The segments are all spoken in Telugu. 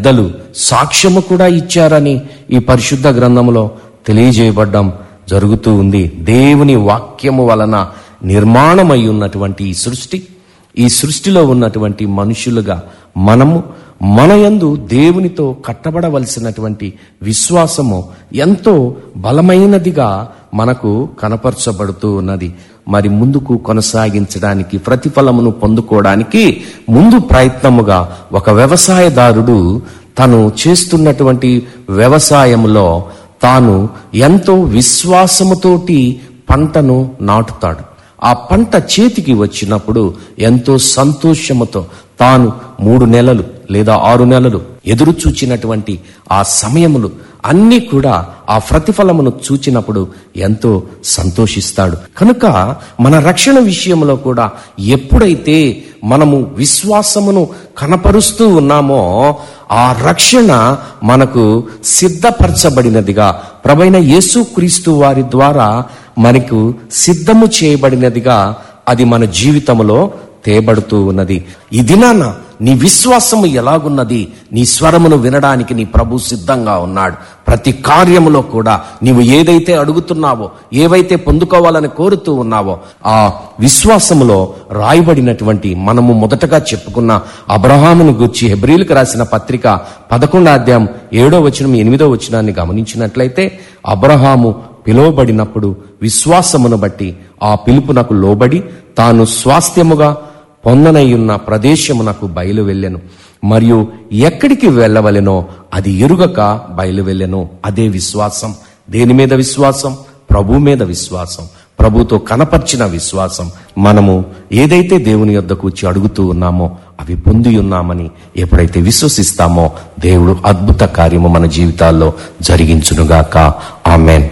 పెద్దలు సాక్ష్యము కూడా ఇచ్చారని ఈ పరిశుద్ధ గ్రంథంలో తెలియజేయబడ్డం జరుగుతూ ఉంది దేవుని వాక్యము వలన నిర్మాణమై ఉన్నటువంటి ఈ సృష్టి ఈ సృష్టిలో ఉన్నటువంటి మనుషులుగా మనము మన యందు దేవునితో కట్టబడవలసినటువంటి విశ్వాసము ఎంతో బలమైనదిగా మనకు కనపరచబడుతూ ఉన్నది మరి ముందుకు కొనసాగించడానికి ప్రతిఫలమును పొందుకోవడానికి ముందు ప్రయత్నముగా ఒక వ్యవసాయదారుడు తను చేస్తున్నటువంటి వ్యవసాయంలో తాను ఎంతో విశ్వాసముతోటి పంటను నాటుతాడు ఆ పంట చేతికి వచ్చినప్పుడు ఎంతో సంతోషముతో తాను మూడు నెలలు లేదా ఆరు నెలలు ఎదురు చూచినటువంటి ఆ సమయములు అన్నీ కూడా ఆ ప్రతిఫలమును చూచినప్పుడు ఎంతో సంతోషిస్తాడు కనుక మన రక్షణ విషయంలో కూడా ఎప్పుడైతే మనము విశ్వాసమును కనపరుస్తూ ఉన్నామో ఆ రక్షణ మనకు సిద్ధపరచబడినదిగా ప్రభైన యేసుక్రీస్తు వారి ద్వారా మనకు సిద్ధము చేయబడినదిగా అది మన జీవితంలో తేబడుతూ ఉన్నది ఈ దినాన నీ విశ్వాసము ఎలాగున్నది నీ స్వరమును వినడానికి నీ ప్రభు సిద్ధంగా ఉన్నాడు ప్రతి కార్యములో కూడా నీవు ఏదైతే అడుగుతున్నావో ఏవైతే పొందుకోవాలని కోరుతూ ఉన్నావో ఆ విశ్వాసములో రాయబడినటువంటి మనము మొదటగా చెప్పుకున్న అబ్రహామును గూర్చి హెబ్రిలకు రాసిన పత్రిక పదకొండో అధ్యాయం ఏడో వచనం ఎనిమిదో వచనాన్ని గమనించినట్లయితే అబ్రహాము పిలువబడినప్పుడు విశ్వాసమును బట్టి ఆ పిలుపునకు లోబడి తాను స్వాస్థ్యముగా పొందనయ్యున్న ప్రదేశమునకు బయలు వెళ్ళెను మరియు ఎక్కడికి వెళ్ళవలెనో అది ఎరుగక బయలు వెళ్ళెను అదే విశ్వాసం దేని మీద విశ్వాసం ప్రభు మీద విశ్వాసం ప్రభుతో కనపర్చిన విశ్వాసం మనము ఏదైతే దేవుని యొద్దకు వచ్చి అడుగుతూ ఉన్నామో అవి పొంది ఉన్నామని ఎప్పుడైతే విశ్వసిస్తామో దేవుడు అద్భుత కార్యము మన జీవితాల్లో జరిగించునుగాక ఆమెన్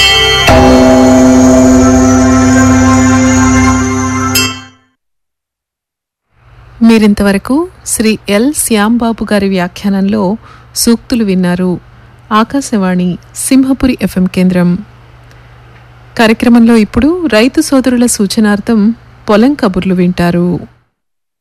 మీరింతవరకు శ్రీ ఎల్ శ్యాంబాబు గారి వ్యాఖ్యానంలో సూక్తులు విన్నారు ఆకాశవాణి సింహపురి ఎఫ్ఎం కేంద్రం కార్యక్రమంలో ఇప్పుడు రైతు సోదరుల సూచనార్థం పొలం కబుర్లు వింటారు